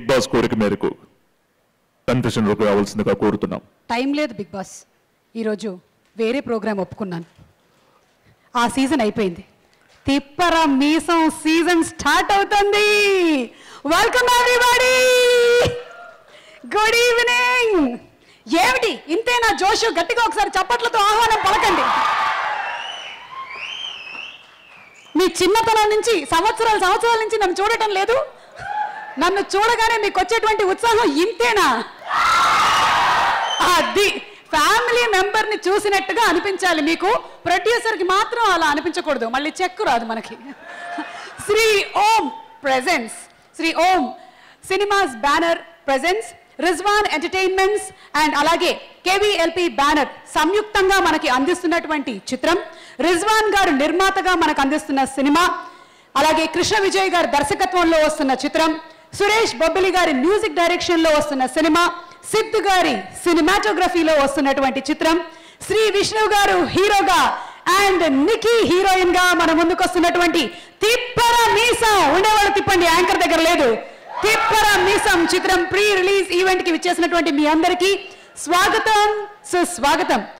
big boss కోరిక మేరకు కన్ఫెషన్లోకి రావాల్సిందిగా కోరుతున్నాం టైం లేదు బిగ్ బాస్ ఈరోజు వేరే ప్రోగ్రాం ఒప్పుకున్నాను ఆ సీజన్ అయిపోయింది తిప్పర మీసం సీజన్ స్టార్ట్ అవుతుంది వెల్కమ్ ఎవ్రీబడి గుడ్ ఈవినింగ్ ఏమిటి ఇంతేనా జోషు గట్టిగా ఒకసారి చప్పట్లతో ఆహ్వానం పలకండి మీ చిన్నతనం నుంచి సంవత్సరాల సంవత్సరాల నుంచి నన్ను చూడటం లేదు నన్ను చూడగానే మీకు వచ్చేటువంటి ఉత్సాహం ఇంతేనా అది ఫ్యామిలీ మెంబర్ ని చూసినట్టుగా అనిపించాలి మీకు ప్రొడ్యూసర్ కి మాత్రం అలా అనిపించకూడదు మళ్ళీ చెక్కు రాదు మనకి Shri Om presents Shri Om cinemas banner presents Rizwan entertainments and అలాగే కేవీఎల్పి బ్యానర్ సంయుక్తంగా మనకి అందిస్తున్నటువంటి చిత్రం రిజ్వాన్ గారు నిర్మాతగా మనకు అందిస్తున్న సినిమా అలాగే కృష్ణ విజయ్ గారి దర్శకత్వంలో వస్తున్న చిత్రం సురేష్ బొబ్బిలి గారి మ్యూజిక్ డైరెక్షన్ లో వస్తున్న సినిమా సిద్ధు గారి సినిమాటోగ్రఫీలో వస్తున్నటువంటి చిత్రం శ్రీ విష్ణు గారు హీరోగా అండ్ నికీ హీరోయిన్ గా మన ముందుకు వస్తున్నటువంటి తిప్పర మీసం ఉండేవాళ్ళు తిప్పండి యాంకర్ దగ్గర లేదు తిప్పర మీసం చిత్రం ప్రీ రిలీజ్ ఈవెంట్ కి విచ్చేసినటువంటి మీ అందరికీ స్వాగతం సుస్వాగతం